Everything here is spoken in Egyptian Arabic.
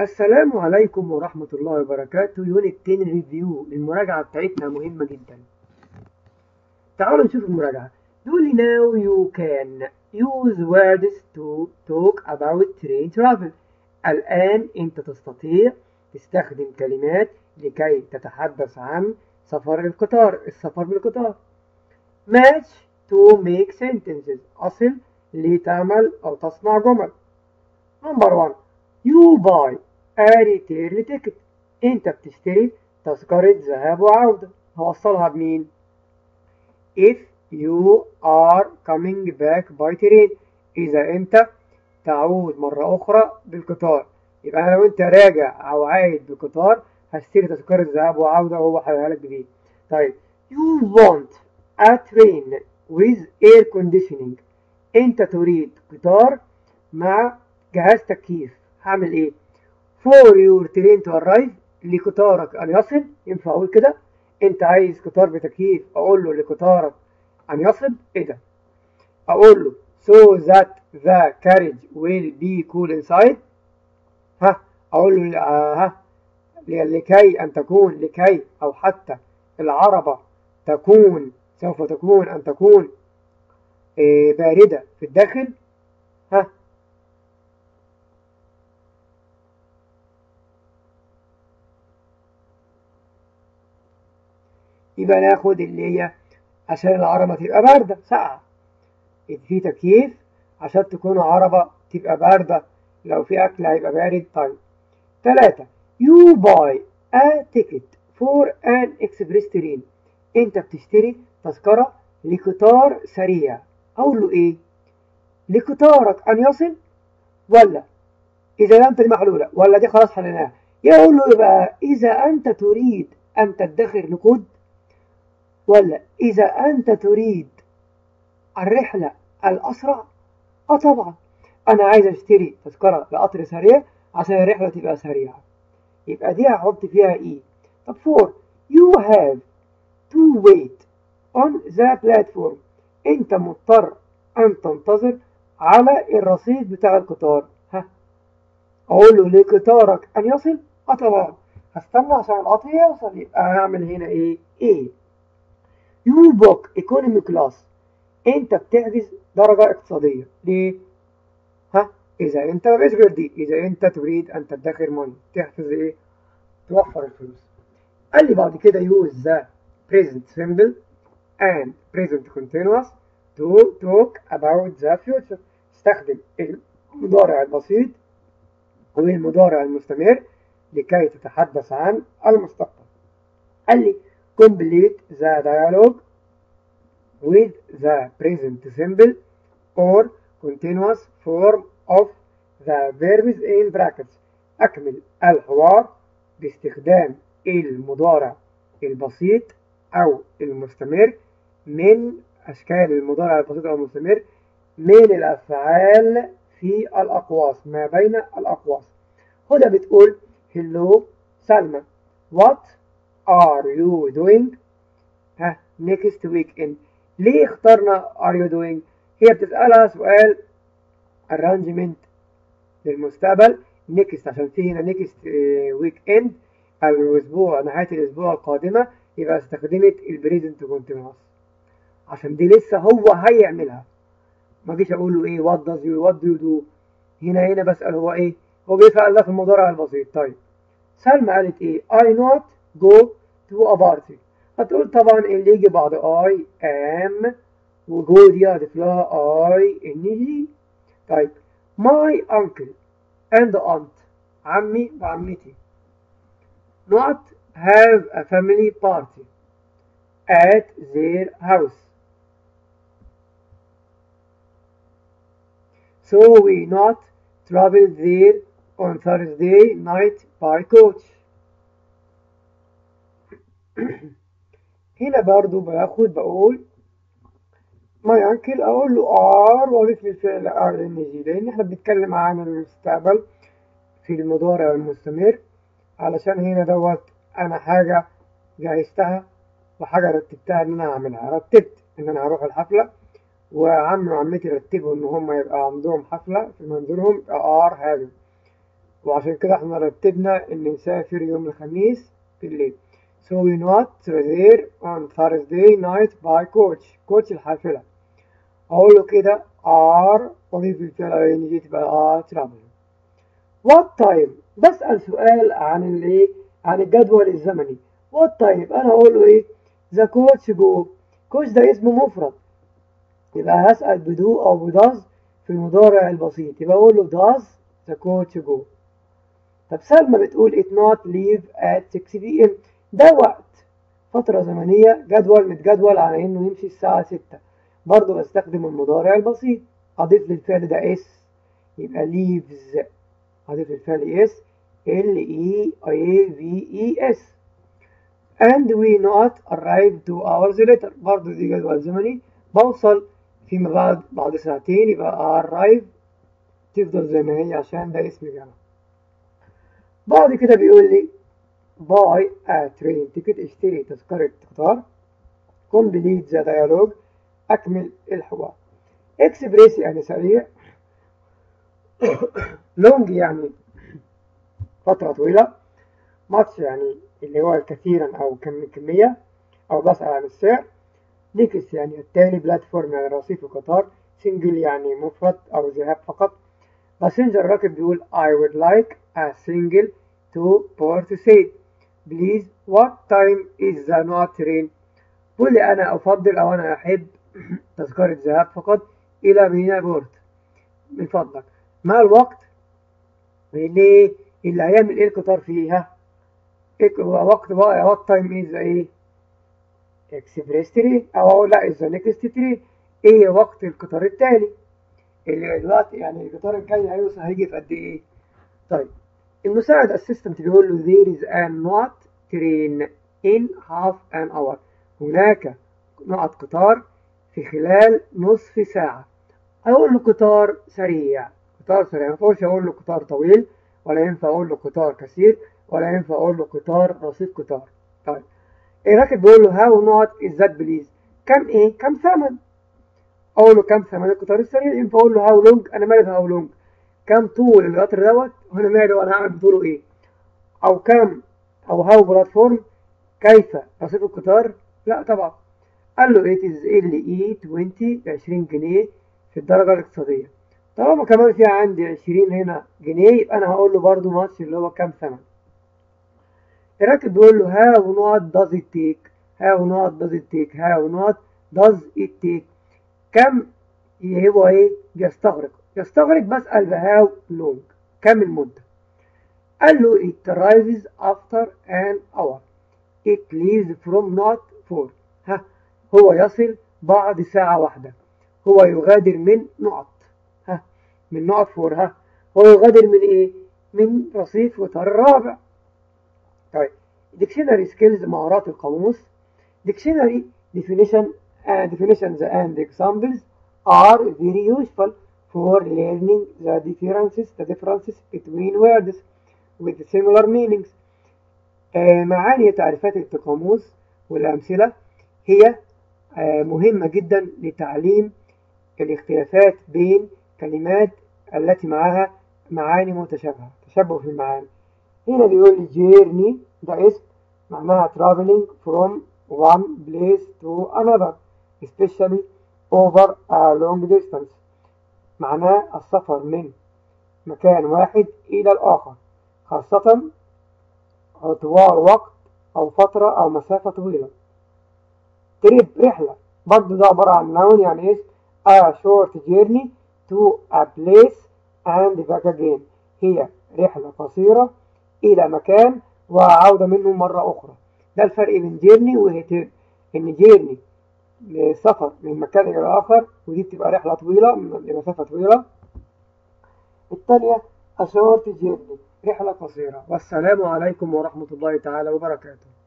السلام عليكم ورحمة الله وبركاته يونت 10 ريفيو المراجعة بتاعتنا مهمة جدا تعالوا نشوف المراجعة بيقول لي now you can use words to talk about train travel الآن أنت تستطيع تستخدم كلمات لكي تتحدث عن سفر القطار السفر بالقطار match to make sentences أصل لتعمل أو تصنع جمل number one you buy a return ticket انت بتشتري تذكرة ذهاب وعودة هوصلها بمين if you are coming back by train إذا أنت تعود مرة أخرى بالقطار يبقى أنا لو أنت راجع أو عايد بالقطار هشتري تذكرة ذهاب وعودة وهو هيقولها لك بجديد طيب you want a train with air conditioning أنت تريد قطار مع جهاز تكييف هعمل إيه for your train to arrive لقطارك أن يصل ينفع أقول كده أنت عايز قطار بتكييف أقول له لقطارك أن يصل إيه ده أقول له so that the carriage will be cool inside ها أقول له آه ها لكي أن تكون لكي أو حتى العربة تكون سوف تكون أن تكون إيه باردة في الداخل ها يبقى ناخد اللي هي عشان العربة تبقى باردة ساقعة في تكييف عشان تكون عربة تبقى باردة لو في أكل هيبقى بارد طيب ثلاثة you buy a ticket for an express train انت بتشتري تذكرة لقطار سريع اقول له ايه لقطارك ان يصل ولا اذا لم دي محلولة ولا دي خلاص حليناها يقول له يبقى اذا انت تريد ان تدخر نقود ولا إذا أنت تريد الرحلة الأسرع أه طبعا أنا عايز أشتري تذكرة لقطر سريع عشان الرحلة تبقى سريعة يبقى دي هحط فيها إيه طب فور you have to wait on the platform أنت مضطر أن تنتظر على الرصيف بتاع القطار ها أقول له لقطارك أن يصل أه طبعا هستنى عشان القطر يوصل يبقى هعمل هنا إيه إيه يو بوك ايكونومي كلاس انت بتحجز درجة اقتصادية ليه؟ ها؟ إذا أنت ما غير دي إذا أنت تريد أن تدخر ماني تحفظ إيه؟ توفر الفلوس قال لي بعد كده use the present simple and present continuous to talk about the future استخدم المضارع البسيط والمضارع المستمر لكي تتحدث عن المستقبل قال لي complete the dialogue with the present simple or continuous form of the verbs in brackets أكمل الحوار باستخدام المضارع البسيط أو المستمر من أشكال المضارع البسيط أو المستمر من الأفعال في الأقواس ما بين الأقواس هدى بتقول hello سلمى what are you doing ها next weekend ليه اخترنا are you doing هي بتسألها سؤال arrangement للمستقبل next عشان في هنا next weekend الأسبوع نهاية الأسبوع القادمة يبقى استخدمت البريزنت كونتينوس عشان دي لسه هو هيعملها ما جيش اقول له ايه what does you what do you do هنا هنا بسأل هو ايه هو بيسأل ده في المضارع البسيط طيب سلمى قالت ايه I not go to a party هتقول طبعا اللي يجي بعد I am وجو دي هضيف لها I ان جي طيب my uncle and aunt عمي وعمتي not have a family party at their house so we not travel there on Thursday night by coach هنا برضو باخد بقول ماي انكل اقول له ار واضيف الفعل ار ان جي لان احنا بنتكلم عن المستقبل في المضارع المستمر علشان هنا دوت انا حاجة جهزتها وحاجة رتبتها ان انا هعملها رتبت ان انا هروح الحفلة وعمي وعمتي رتبوا ان هم يبقى عندهم حفلة في منزلهم ار هذا وعشان كده احنا رتبنا ان نسافر يوم الخميس بالليل so we not there on Thursday night by coach coach الحافلة اقول له كده are اضيف الفعل ان جي تبقى are traveling what time بسأل سؤال عن الايه عن الجدول الزمني what time انا اقول له ايه the coach go coach ده اسمه مفرد يبقى هسأل بدو او بداز في المضارع البسيط يبقى اقول له does the coach go طب سلمى بتقول it not leave at 6 p.m. ده وقت فترة زمنية جدول متجدول على انه يمشي الساعة 6 برضه بستخدم المضارع البسيط اضيف للفعل ده اس يبقى leaves اضيف للفعل اس L E A V E S and we not arrive two hours later برضه دي جدول زمني بوصل فيما بعد بعد ساعتين يبقى arrive تفضل زي ما هي عشان ده اسم جمع بعد كده بيقول لي buy a train ticket اشتري تذكرة قطار complete the dialogue أكمل الحوار express يعني سريع long يعني فترة طويلة much يعني اللي هو كثيرا أو كم كمية أو بسأل عن السعر نيكس يعني التالي بلاتفورم يعني رصيف القطار سنجل يعني مفرد أو ذهاب فقط باسنجر راكب بيقول I would like a single to port said please what time is the not train قل لي أنا أفضل أو أنا أحب تذكرة ذهاب فقط إلى ميناء بورت من فضلك ما الوقت اللي اللي هيعمل إيه القطار فيها إيه وقت بقى what time is إيه اكسبريس ترين أو أقول لا إذا نيكست ترين إيه وقت القطار التالي اللي دلوقتي يعني القطار الجاي هيوصل هيجي في قد ايه طيب المساعد اسيستنت بيقول له there is a not train in half an hour هناك نقط قطار في خلال نصف ساعة أقول له قطار سريع قطار سريع ما ينفعش أقول له قطار طويل ولا ينفع أقول له قطار كثير ولا ينفع أقول له قطار رصيف قطار طيب الراكب بيقول له how not is that please كم إيه كم ثمن اقول له كم ثمن القطار السريع ينفع اقول له هاو لونج انا مالي هاو لونج كم طول القطر دوت وانا مالي وانا هعمل بطوله ايه او كم او هاو بلاتفورم كيف رصيد القطار لا طبعا قال له it is ال اي 20 ب 20 جنيه في الدرجه الاقتصاديه طالما كمان في عندي 20 هنا جنيه يبقى انا هقول له برده ماتش اللي هو كام ثمن الراكب بيقول له هاو نوت does it take هاو نوت does it take هاو نوت does it take كم هو ايه يستغرق يستغرق بسأل بهاو لونج كم المدة قال له it arrives after an hour it leaves from not for ها هو يصل بعد ساعة واحدة هو يغادر من نقط ها من نقط فور ها هو يغادر من ايه من رصيف وتر الرابع طيب dictionary skills مهارات القاموس dictionary definition and definitions and examples are very useful for learning the differences the differences between words with similar meanings آه معاني تعريفات القاموس والأمثلة هي آه مهمة جدا لتعليم الاختلافات بين كلمات التي معها معاني متشابهة تشابه في المعاني هنا بيقول لي journey ده اسم معناها traveling from one place to another especially over a long distance معناه السفر من مكان واحد إلى الآخر خاصة طوال وقت أو فترة أو مسافة طويلة تريب رحلة برضه ده عبارة عن noun يعني اسم a short journey to a place and back again هي رحلة قصيرة إلى مكان وعودة منه مرة أخرى ده الفرق بين جيرني وهيتير إن جيرني سفر من مكان إلى آخر ودي بتبقى رحلة طويلة لمسافة طويلة الثانية أشورت جيرني رحلة قصيرة والسلام عليكم ورحمة الله تعالى وبركاته